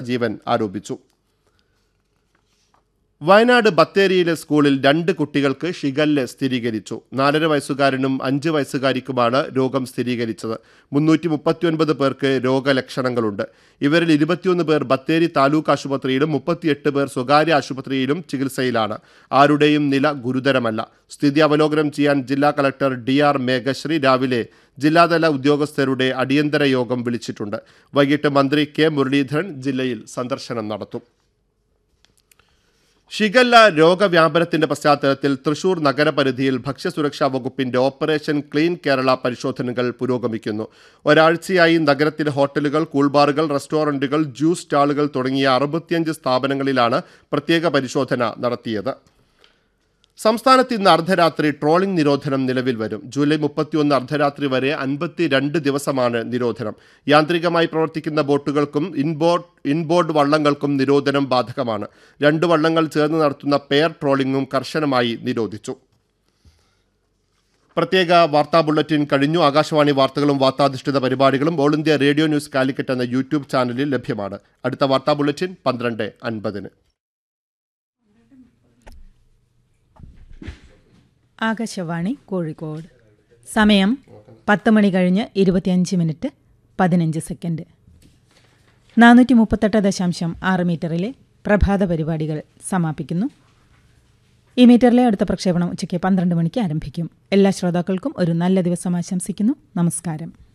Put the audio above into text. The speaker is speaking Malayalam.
സജീവൻ ആരോപിച്ചു വയനാട് ബത്തേരിയിലെ സ്കൂളിൽ രണ്ട് കുട്ടികൾക്ക് ഷിഗല്ല സ്ഥിരീകരിച്ചു നാലര വയസ്സുകാരനും അഞ്ച് വയസ്സുകാരിക്കുമാണ് രോഗം സ്ഥിരീകരിച്ചത് മുന്നൂറ്റി മുപ്പത്തിയൊൻപത് പേർക്ക് രോഗലക്ഷണങ്ങളുണ്ട് ഇവരിൽ ഇരുപത്തിയൊന്ന് പേർ ബത്തേരി താലൂക്ക് ആശുപത്രിയിലും മുപ്പത്തിയെട്ട് പേർ സ്വകാര്യ ആശുപത്രിയിലും ചികിത്സയിലാണ് ആരുടെയും നില ഗുരുതരമല്ല സ്ഥിതി അവലോകനം ചെയ്യാൻ ജില്ലാ കളക്ടർ ഡി ആർ മേഘശ്രീ രാവിലെ ജില്ലാതല ഉദ്യോഗസ്ഥരുടെ അടിയന്തര യോഗം വിളിച്ചിട്ടുണ്ട് വൈകിട്ട് മന്ത്രി കെ മുരളീധരൻ ജില്ലയിൽ സന്ദർശനം നടത്തും ഷിഗല്ല രോഗവ്യാപനത്തിന്റെ പശ്ചാത്തലത്തിൽ തൃശൂർ നഗരപരിധിയിൽ ഭക്ഷ്യസുരക്ഷാ വകുപ്പിന്റെ ഓപ്പറേഷൻ ക്ലീൻ കേരള പരിശോധനകൾ പുരോഗമിക്കുന്നു ഒരാഴ്ചയായി നഗരത്തിലെ ഹോട്ടലുകൾ കൂൾബാറുകൾ റെസ്റ്റോറന്റുകൾ ജ്യൂസ് സ്റ്റാളുകൾ തുടങ്ങിയ അറുപത്തിയഞ്ച് സ്ഥാപനങ്ങളിലാണ് പ്രത്യേക പരിശോധന നടത്തിയത് സംസ്ഥാനത്ത് ഇന്ന് അർദ്ധരാത്രി ട്രോളിംഗ് നിരോധനം നിലവിൽ വരും ജൂലൈ മുപ്പത്തിയൊന്ന് അർദ്ധരാത്രി വരെ അൻപത്തിരണ്ട് ദിവസമാണ് നിരോധനം യാന്ത്രികമായി പ്രവർത്തിക്കുന്ന ബോട്ടുകൾക്കും ഇൻബോർഡ് ഇൻബോർഡ് വള്ളങ്ങൾക്കും നിരോധനം ബാധകമാണ് രണ്ട് വള്ളങ്ങൾ ചേർന്ന് നടത്തുന്ന പെയർ ട്രോളിംഗും കർശനമായി നിരോധിച്ചു പ്രത്യേക വാർത്താ ബുള്ളറ്റിൻ കഴിഞ്ഞു ആകാശവാണി വാർത്തകളും വാർത്താധിഷ്ഠിത പരിപാടികളും all India radio news Calicut എന്ന യൂട്യൂബ് ചാനലിൽ ലഭ്യമാണ് അടുത്ത വാർത്താ ബുള്ളറ്റിൻ പന്ത്രണ്ട് അൻപതിന് ആകാശവാണി കോഴിക്കോട് സമയം പത്ത് മണി കഴിഞ്ഞ് ഇരുപത്തിയഞ്ച് മിനിറ്റ് പതിനഞ്ച് സെക്കൻഡ് നാനൂറ്റി മുപ്പത്തെട്ട് ദശാംശം ആറ് മീറ്ററിലെ പ്രഭാത പരിപാടികൾ സമാപിക്കുന്നു ഈ മീറ്ററിലെ അടുത്ത പ്രക്ഷേപണം ഉച്ചയ്ക്ക് പന്ത്രണ്ട് മണിക്ക് ആരംഭിക്കും എല്ലാ ശ്രോതാക്കൾക്കും ഒരു നല്ല ദിവസം ആശംസിക്കുന്നു നമസ്കാരം